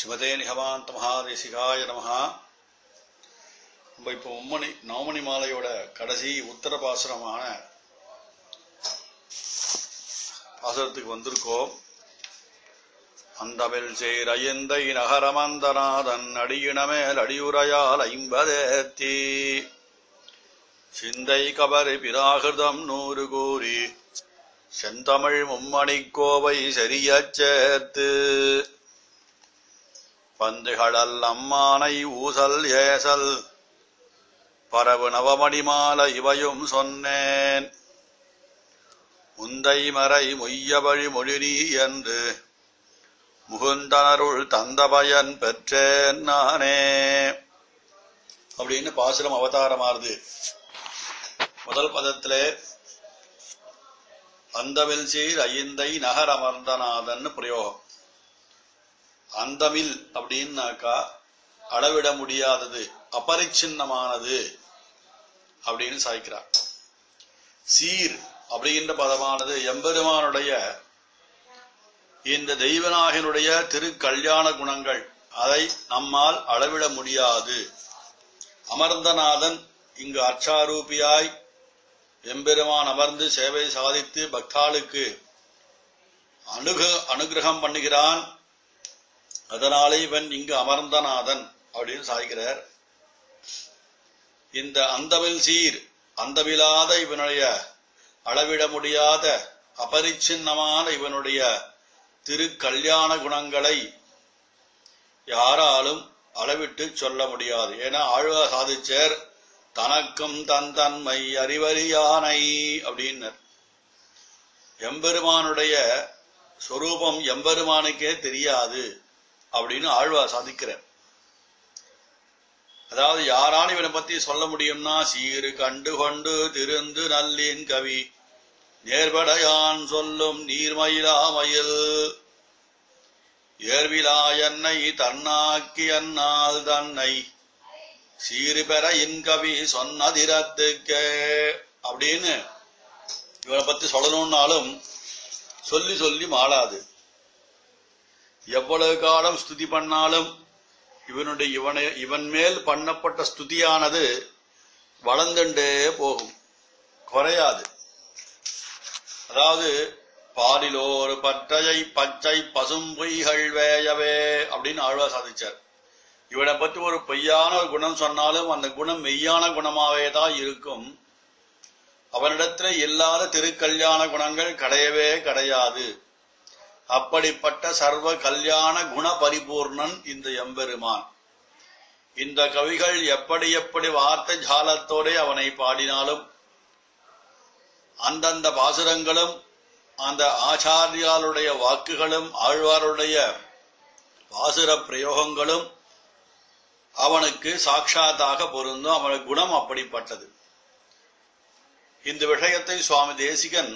ஸ்ரீமதே நிகமாந்த மகாதேசிகாய நமஹா நம்ம இப்போ உம்மணி நவமணி மாலையோட கடைசி உத்தர பாசுரமான பாசுரத்துக்கு வந்திருக்கோம் அந்தமில் சேர் அயந்தை நகரமந்தநாதன் அடியினமேல் அடியுரையால் ஐம்பதேத்தி சிந்தை கபரி பிராகிருதம் நூறு கூறி செந்தமிழ் மும்மணிக் கோவை சரியச் சேர்த்து பந்துகளல் அம்மானை ஊசல் ஏசல் பரவு நவமணிமால இவையும் சொன்னேன் முந்தை மறை மொய்யவழி மொழினி என்று முகுந்தனருள் தந்த பயன் பெற்றேன் நானே அப்படின்னு பாசுரம் அவதாரமாறுது முதல் பதத்திலே அந்தவில் சீர் ஐந்தை நகர் அமர்ந்தநாதன் பிரயோகம் அந்தமில் அப்படின்னாக்கா அளவிட முடியாதது அபரிச்சின்னமானது அப்படின்னு சாய்க்கிறார் சீர் அப்படின்ற பதமானது எம்பெருமானுடைய இந்த தெய்வநாயகனுடைய திருக்கல்யாண குணங்கள் அதை நம்மால் அளவிட முடியாது அமர்ந்தநாதன் இங்கு அச்சாரூபியாய் எம்பெருமான் அமர்ந்து சேவை சாதித்து பக்தாளுக்கு அனுக அனுகிரகம் பண்ணுகிறான் அதனாலே இவன் இங்கு அமர்ந்தநாதன் அப்படின்னு சாய்கிறார் இந்த அந்தமில் சீர் அந்தமில்லாத இவனுடைய அளவிட முடியாத அபரிச்சின்னமான இவனுடைய திருக்கல்யாண குணங்களை யாராலும் அளவிட்டு சொல்ல முடியாது ஏன்னா ஆழ்வ சாதிச்சர் தனக்கும் தன் தன்மை அறிவறியானை அப்படின்னர் எம்பெருமானுடைய சொரூபம் எம்பெருமானுக்கே தெரியாது அப்படின்னு ஆழ்வா சாதிக்கிறார் அதாவது யாரால இவனை பத்தி சொல்ல முடியும்னா சீரு கண்டு கொண்டு திருந்து நல்லின் கவி நேர்படையான் சொல்லும் நீர்மயிலாமயில் ஏர்விலா என்னை தன்னாக்கி அன்னால் தன்னை சீறு பெற இன்கவி சொன்னதிரத்துக்கே அப்படின்னு இவனை பத்தி சொல்லணும்னாலும் சொல்லி சொல்லி மாளாது எவ்வளவு காலம் ஸ்துதி பண்ணாலும் இவனுடைய இவனை இவன் மேல் பண்ணப்பட்ட ஸ்துதியானது வளர்ந்துட்டே போகும் குறையாது அதாவது பாலிலோர் பற்றையை பச்சை பசும் பொய்கள் வேயவே அப்படின்னு ஆழ்வா சாதிச்சார் இவனை பற்றி ஒரு பொய்யான ஒரு குணம் சொன்னாலும் அந்த குணம் மெய்யான குணமாவே தான் இருக்கும் அவனிடத்துல இல்லாத திருக்கல்யாண குணங்கள் கிடையவே கிடையாது அப்படிப்பட்ட சர்வ கல்யாண குண பரிபூர்ணன் இந்த எம்பெருமான் இந்த கவிகள் எப்படி எப்படி வார்த்தை ஜாலத்தோட அவனை பாடினாலும் அந்தந்த பாசுரங்களும் அந்த ஆச்சாரியாளுடைய வாக்குகளும் ஆழ்வாருடைய பாசுர பிரயோகங்களும் அவனுக்கு சாட்சாத்தாக பொருந்தும் அவனுக்கு குணம் அப்படிப்பட்டது இந்த விஷயத்தை சுவாமி தேசிகன்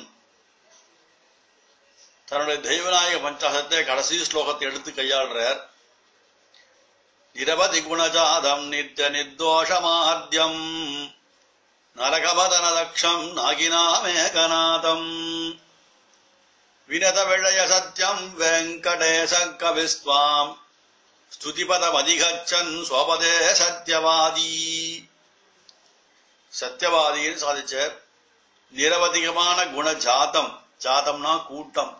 தன்னுடைய தெய்வநாயக பஞ்சாசத்தை கடைசி ஸ்லோகத்தை எடுத்து கையாளுறார் நிரவதி குணஜாதம் நித்திய நிர்தோஷமாத்யம் நரகபதனதக்ஷம் நாகினாமேகநாதம் வினத விழய சத்யம் வெங்கடேச கவிஸ்வாம் ஸ்துதிபதமதிகச்சன் ஸ்வபதே சத்யவாதி சத்யவாதின்னு சாதிச்சார் நிரவதிகமான குண ஜாதம் ஜாதம்னா கூட்டம்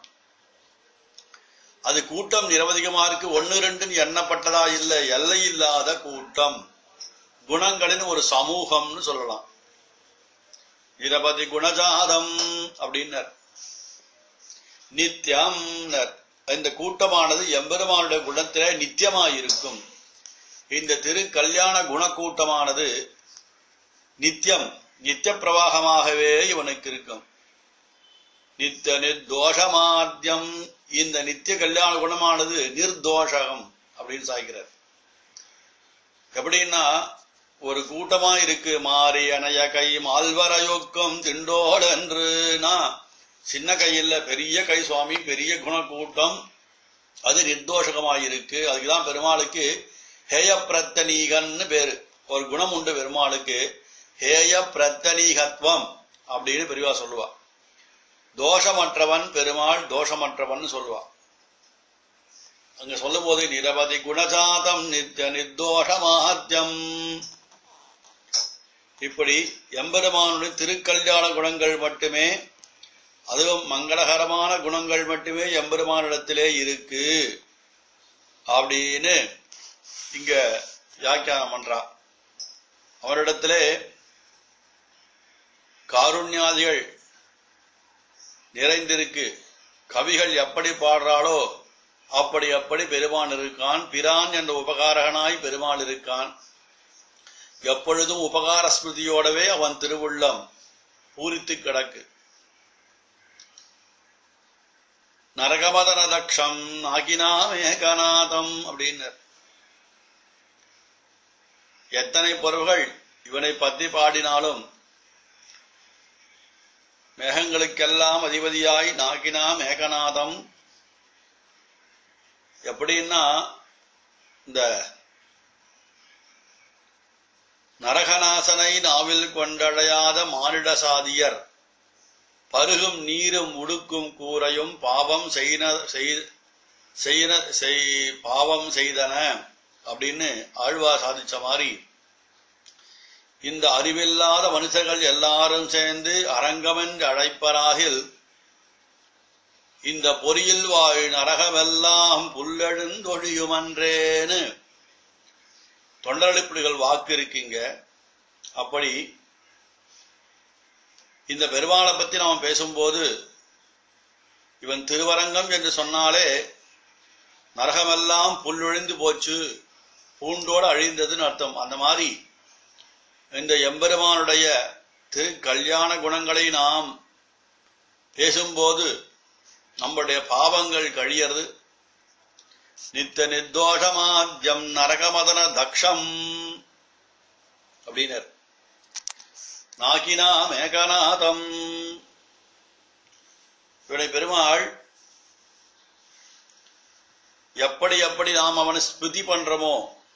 அது கூட்டம் நிரவதிகமா இருக்கு ஒன்னு ரெண்டுன்னு எண்ணப்பட்டதா இல்ல எல்லை இல்லாத கூட்டம் குணங்களின் ஒரு சமூகம்னு சொல்லலாம் நிரவதி குணஜாதம் அப்படின்னர் நித்தியம் இந்த கூட்டமானது எம்பெருமானுடைய குணத்தில நித்தியமாயிருக்கும் இந்த திரு கல்யாண குணக்கூட்டமானது நித்தியம் நித்திய பிரவாகமாகவே இவனுக்கு இருக்கும் நித்திய நிர்தோஷமாத்தியம் இந்த நித்திய கல்யாண குணமானது நிர்தோஷகம் அப்படின்னு சாய்க்கிறார் எப்படின்னா ஒரு கூட்டமா இருக்கு மாறி அணைய கை மால்வரையொக்கம் திண்டோடு என்றுனா சின்ன கையில் பெரிய கை சுவாமி பெரிய குண கூட்டம் அது நிர்தோஷகமாயிருக்கு அதுக்குதான் பெருமாளுக்கு ஹேய பிரத்தனீகன்னு பேரு ஒரு குணம் உண்டு பெருமாளுக்கு ஹேய பிரத்தனீகத்துவம் அப்படின்னு பெரியவா சொல்லுவா தோஷமற்றவன் பெருமாள் தோஷமற்றவன் சொல்லுவா அங்க சொல்லும் போது நிரவதி குணஜாதம் நித்திய நிர்தோஷ மாத்தியம் இப்படி எம்பெருமானுடைய திருக்கல்யாண குணங்கள் மட்டுமே அதுவும் மங்களகரமான குணங்கள் மட்டுமே எம்பெருமானிடத்திலே இருக்கு அப்படின்னு இங்க வியாக்கியானம் பண்றா அவரிடத்திலே காருண்யாதிகள் நிறைந்திருக்கு கவிகள் எப்படி பாடுறாளோ அப்படி அப்படி பெருமான் இருக்கான் பிரான் என்ற உபகாரகனாய் பெருமாள் இருக்கான் எப்பொழுதும் உபகார ஸ்மிருதியோடவே அவன் திருவுள்ளம் பூரித்து கிடக்கு நரகமதன தக்ஷம் நாகினாம் ஏகநாதம் அப்படின்னு எத்தனை பொருள்கள் இவனை பத்தி பாடினாலும் மேகங்களுக்கெல்லாம் அதிபதியாய் நாகினாம் ஏகநாதம் எப்படின்னா இந்த நரகநாசனை நாவில் கொண்டடையாத மானிட சாதியர் பருகும் நீரும் உடுக்கும் கூரையும் பாவம் செய்ன செய்ன செய் பாவம் செய்தன அப்படின்னு ஆழ்வா சாதிச்ச மாதிரி இந்த அறிவில்லாத மனுஷர்கள் எல்லாரும் சேர்ந்து அரங்கமென்று அழைப்பராகில் இந்த பொறியில் வாழ் நரகமெல்லாம் புல்லெழுந்தொழியுமன்றேன்னு தொண்டரளிப்புகள் வாக்கு இருக்குங்க அப்படி இந்த பெருமாளை பத்தி நாம் பேசும்போது இவன் திருவரங்கம் என்று சொன்னாலே நரகமெல்லாம் புல்லொழிந்து போச்சு பூண்டோடு அழிந்ததுன்னு அர்த்தம் அந்த மாதிரி இந்த எம்பெருமானுடைய திரு கல்யாண குணங்களை நாம் பேசும்போது நம்முடைய பாவங்கள் கழியறது நித்த நிர்தோஷமாத்யம் நரகமதன தக்ஷம் அப்படின்னர் நாகினா மேகநாதம் இவனை பெருமாள் எப்படி எப்படி நாம் அவனை ஸ்மிருதி பண்றோமோ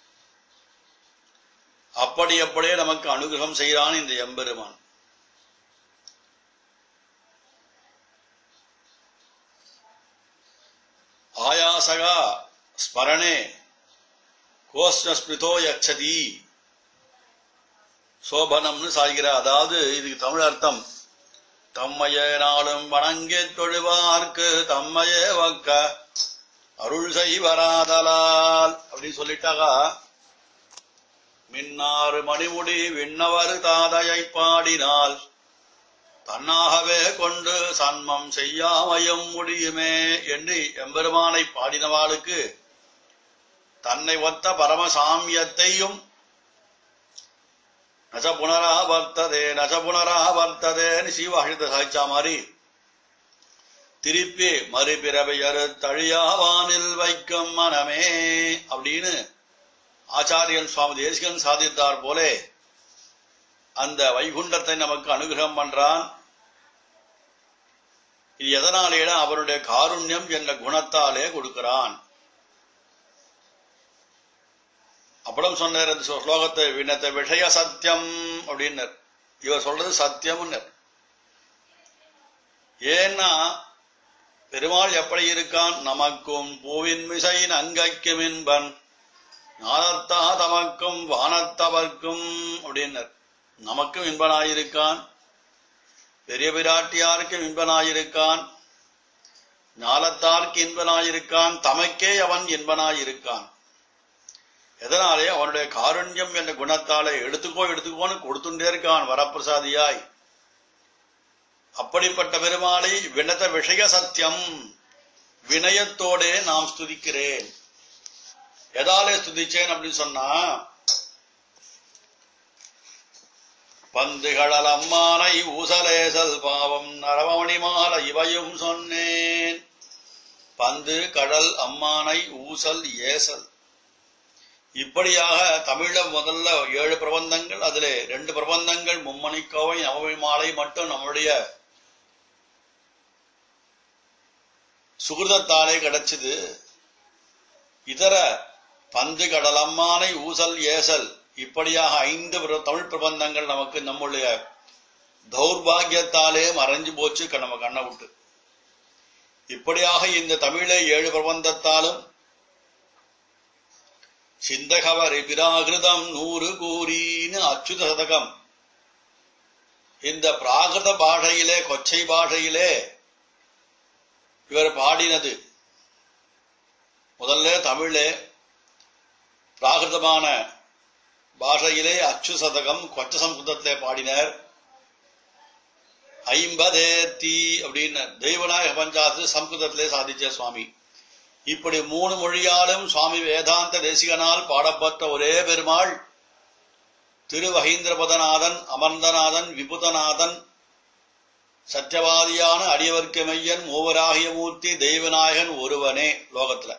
அப்படி அப்படியே நமக்கு அனுகிரகம் செய்கிறான் இந்த எம்பெருமான் ஆயாசகா ஸ்மரணே கோஷ்ணஸ்மிருதோ யச்சதி சோபனம்னு சாய்கிறார் அதாவது இதுக்கு தமிழ் அர்த்தம் தம்மையே நாளும் வணங்கித் தொழுவார்க்கு தம்மையே வக்க அருள் செய்வராதலால் அப்படின்னு சொல்லிட்டாக்கா மின்னாறு மணிமுடி விண்ணவர் தாதையை பாடினால் தன்னாகவே கொண்டு சன்மம் செய்யாமையும் முடியுமே என்று எம்பெருமானை பாடினவாளுக்கு தன்னை ஒத்த பரமசாமியத்தையும் நச புனராவர்த்ததே நச புனராவர்த்ததேன்னு சீவாஷித்த சாய்ச்சா மாதிரி திருப்பி மறுபிறவையரு தழியாவானில் வைக்கும் மனமே அப்படின்னு ஆச்சாரியன் சுவாமி தேசிகன் சாதித்தார் போலே அந்த வைகுண்டத்தை நமக்கு அனுகிரகம் பண்றான் இது எதனாலேனா அவருடைய காருண்யம் என்ற குணத்தாலே கொடுக்கிறான் அப்படம் சொன்னார் அந்த ஸ்லோகத்தை வினத்த விஷய சத்தியம் அப்படின்னர் இவர் சொல்றது சத்தியம்னர் ஏன்னா பெருமாள் எப்படி இருக்கான் நமக்கும் பூவின் மிசை நங்கைக்கும் என்பன் ஞானத்தா தமக்கும் வானத்தவர்க்கும் அப்படின்னர் நமக்கும் இன்பனாயிருக்கான் பெரிய பிராட்டியாருக்கும் இன்பனாயிருக்கான் ஞாலத்தார்க்கு இன்பனாயிருக்கான் தமக்கே அவன் இன்பனாயிருக்கான் எதனாலே அவனுடைய காருண்யம் என்ற குணத்தாலே எடுத்துக்கோ எடுத்துக்கோன்னு கொடுத்துட்டே இருக்கான் வரப்பிரசாதியாய் அப்படிப்பட்ட பெருமாளை வினத விஷய சத்தியம் வினயத்தோடே நாம் ஸ்துதிக்கிறேன் எதாலே ஸ்துதிச்சேன் அப்படின்னு சொன்னா பந்துகளல் அம்மானை ஊசலேசல் பாவம் நரவமணி மாலை இவையும் சொன்னேன் பந்து கடல் அம்மானை ஊசல் ஏசல் இப்படியாக தமிழ முதல்ல ஏழு பிரபந்தங்கள் அதிலே ரெண்டு பிரபந்தங்கள் மும்மணிக்கோவை நவமி மாலை மட்டும் நம்முடைய சுகிருதத்தாலே கிடைச்சது இதர பந்து கடலம்மானை ஊசல் ஏசல் இப்படியாக ஐந்து பிர- தமிழ் பிரபந்தங்கள் நமக்கு நம்முடைய தௌர்பாகியத்தாலே மறைஞ்சு போச்சு க- நம்ம கண்ணை விட்டு இப்படியாக இந்த தமிழை ஏழு பிரபந்தத்தாலும் சிந்தகவரி பிராகிருதம் நூறு கூறின்னு அச்சுத சதகம் இந்த பிராகிருத பாஷையிலே கொச்சை பாஷையிலே இவர் பாடினது முதல்ல தமிழே பிராகிருதமான பாஷையிலே அச்சு சதகம் கொச்ச சம்ஸ்கிருதத்திலே பாடினார் ஐம்பதேத்தி அப்படின்னு தெய்வநாயக பஞ்சாத்து சம்ஸ்கிருதத்திலே சாதிச்ச சுவாமி இப்படி மூணு மொழியாலும் சுவாமி வேதாந்த தேசிகனால் பாடப்பட்ட ஒரே பெருமாள் திருவகீந்திரபதநாதன் அமர்ந்தநாதன் விபுதநாதன் சத்தியவாதியான அடியவர்க்கு மையன் மூவராகிய மூர்த்தி தெய்வநாயகன் ஒருவனே லோகத்துல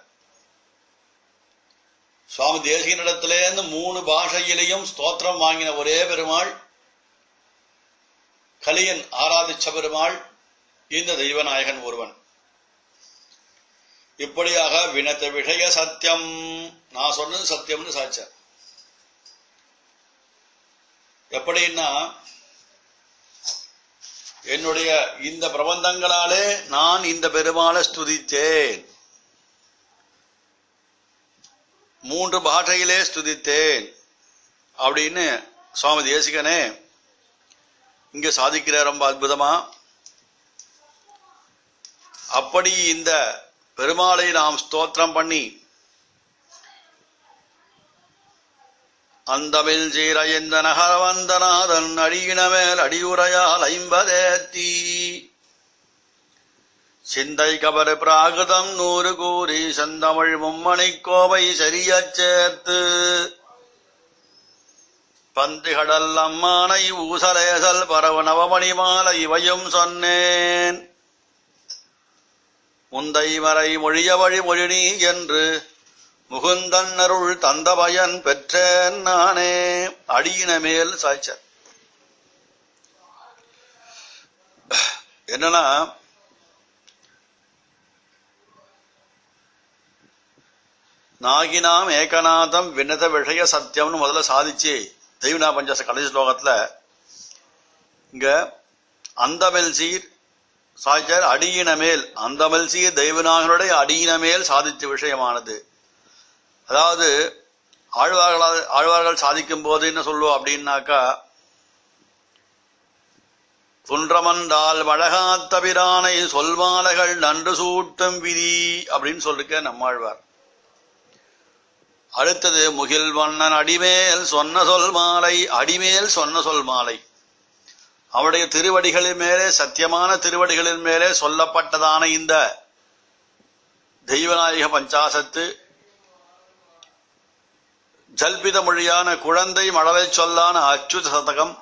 சுவாமி தேசிகனிடத்திலேருந்து மூணு பாஷையிலையும் ஸ்தோத்திரம் வாங்கின ஒரே பெருமாள் கலியன் ஆராதிச்ச பெருமாள் இந்த தெய்வநாயகன் ஒருவன் இப்படியாக வினத்த விஷய சத்தியம் நான் சொன்னது சத்தியம்னு சாச்ச எப்படின்னா என்னுடைய இந்த பிரபந்தங்களாலே நான் இந்த பெருமாளை ஸ்துதித்தேன் மூன்று பாஷையிலே ஸ்துதித்தேன் அப்படின்னு சுவாமி தேசிகனே இங்க சாதிக்கிறார் ரொம்ப அற்புதமா அப்படி இந்த பெருமாளை நாம் ஸ்தோத்திரம் பண்ணி அந்தமில் சீரையந்த நகரவந்தநாதன் அடியினமேல் அடியுரையால் ஐம்பதேத்தி சிந்தை கபர் பிராகிருதம் நூறு கூறி செந்தமிழ் மும்மணி கோவை சரியச் சேர்த்து பந்திகடல் அம்மானை ஊசலேசல் பரவ நவமணி மாலை இவையும் சொன்னேன் முந்தை மறை மொழிய வழி மொழினி என்று முகுந்தன் அருள் தந்த பயன் பெற்றேன் நானே அடியின மேல் சாய்ச்சர் என்னன்னா நாகினாம் ஏகநாதம் வினத விஷய சத்தியம்னு முதல்ல சாதிச்சு தெய்வனா பஞ்சாச கடைசி ஸ்லோகத்துல இங்க அந்தமெல் சீர் சாய்ச்சார் அடியின மேல் அந்தமெல் சீர் தெய்வநாகனுடைய அடியின மேல் சாதித்த விஷயமானது அதாவது ஆழ்வார்களால் ஆழ்வார்கள் சாதிக்கும் போது என்ன சொல்லுவோம் அப்படின்னாக்கா துன்றமன்றால் வழகாத்தபிரானை சொல்மாலைகள் நன்று சூட்டும் விதி அப்படின்னு சொல்லிருக்க நம்மாழ்வார் அடுத்தது முகில் வண்ணன் அடிமேல் சொன்ன சொல் மாலை அடிமேல் சொன்ன சொல் மாலை அவருடைய திருவடிகளின் மேலே சத்தியமான திருவடிகளின் மேலே சொல்லப்பட்டதான இந்த தெய்வநாயக பஞ்சாசத்து ஜல்பித மொழியான குழந்தை மழலை சொல்லான அச்சுத சதகம்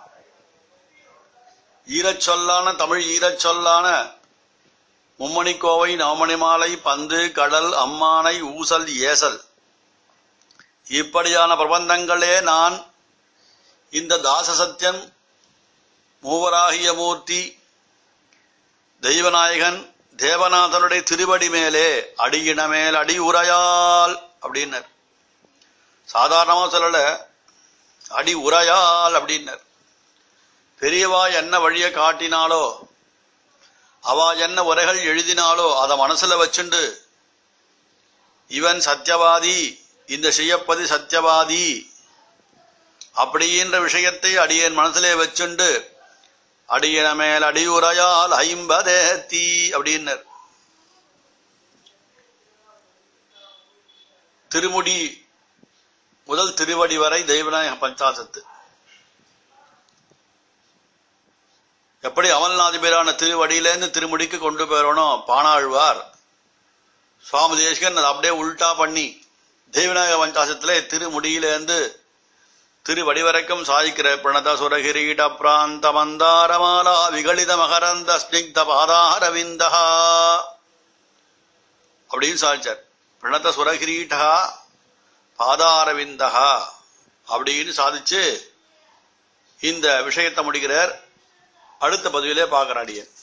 ஈரச் சொல்லான தமிழ் ஈரச் சொல்லான மும்மணிக்கோவை நவமணி மாலை பந்து கடல் அம்மானை ஊசல் ஏசல் இப்படியான பிரபந்தங்களே நான் இந்த தாசசத்தியன் மூவராகிய மூர்த்தி தெய்வநாயகன் தேவநாதனுடைய திருவடி மேலே அடியின மேல் அடி உரையால் அப்படின்னர் சாதாரணமா சொல்லல அடி உரையால் அப்படின்னர் பெரியவா என்ன வழிய காட்டினாலோ அவ என்ன உரைகள் எழுதினாலோ அத மனசுல வச்சுண்டு இவன் சத்தியவாதி இந்த செய்யப்பது சத்தியவாதி அப்படின்ற விஷயத்தை அடியேன் மனசிலே வச்சுண்டு அடியன மேல் அடியுரையால் ஐம்பதே தீ அப்படின்னர் திருமுடி முதல் திருவடி வரை தெய்வநாயக பஞ்சாசத்து எப்படி அமல்நாதிபேரான திருவடியிலேருந்து திருமுடிக்கு கொண்டு போயிடணும் பானாழ்வார் சுவாமி தேசிகன் அதை அப்படியே உல்டா பண்ணி தெய்வநாயக பஞ்சாசத்திலே திருமுடியிலேருந்து திருவடி வரைக்கும் சாதிக்கிற பிரணத சுரகிரீட பிராந்த மந்தாரமாலா விகலித மகரந்த ஸ்னிக்த பாதாரவிந்தா அப்படின்னு சாதிச்சார் பிரணத சுரகிரீடா பாதாரவிந்தா அப்படின்னு சாதிச்சு இந்த விஷயத்தை முடிக்கிறார் அடுத்த பதிவிலே பார்க்கிறாடியன்